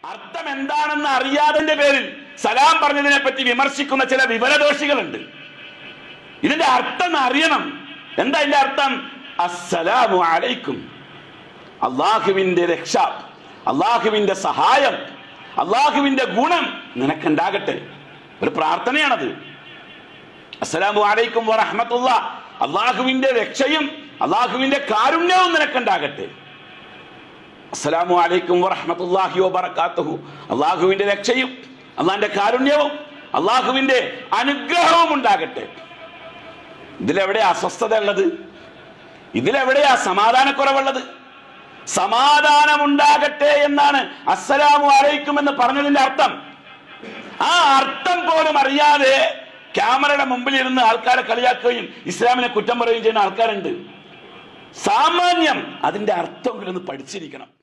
അർത്ഥം എന്താണെന്ന് അറിയാതിന്റെ പേരിൽ സലാം പറഞ്ഞതിനെ പറ്റി വിമർശിക്കുന്ന ചില വിവരദോഷികളുണ്ട് ഇതിന്റെ അർത്ഥം അറിയണം എന്താ ഇതിന്റെ അർത്ഥം അസ്സലാമു അലൈക്കും അള്ളാഹുവിന്റെ രക്ഷ അള്ളാഹുവിന്റെ സഹായം അള്ളാഹുവിന്റെ ഗുണം നിനക്കുണ്ടാകട്ടെ ഒരു പ്രാർത്ഥനയാണത് അസ്സലാമു അലൈക്കും വറഹ്മത്തുള്ള അള്ളാഹുവിന്റെ രക്ഷയും അള്ളാഹുവിന്റെ കാരുണ്യവും നിനക്കുണ്ടാകട്ടെ അസ്സലാമു അലൈക്കും വറഹ്മത്തുള്ളാഹി വബറകാതുഹു അള്ളാഹുവിന്റെ രക്ഷയും അള്ളാഹിന്റെ കാരുണ്യവും അള്ളാഹുവിന്റെ അനുഗ്രഹവും ഉണ്ടാകട്ടെ ഇതിലെവിടെ അസ്വസ്ഥത ഉള്ളത് ഇതിലെവിടെയാ സമാധാനക്കുറവുള്ളത് സമാധാനം ഉണ്ടാകട്ടെ എന്നാണ് അസ്സലാമു അലൈക്കും എന്ന് പറഞ്ഞതിന്റെ അർത്ഥം ആ അർത്ഥം പോലും അറിയാതെ ക്യാമറയുടെ മുമ്പിൽ ഇരുന്ന് ആൾക്കാരെ കളിയാക്കുകയും ഇസ്ലാമിനെ കുറ്റം പറയുകയും ചെയ്യുന്ന ആൾക്കാരുണ്ട് സാമാന്യം അതിന്റെ അർത്ഥം ഒന്ന് പഠിച്ചിരിക്കണം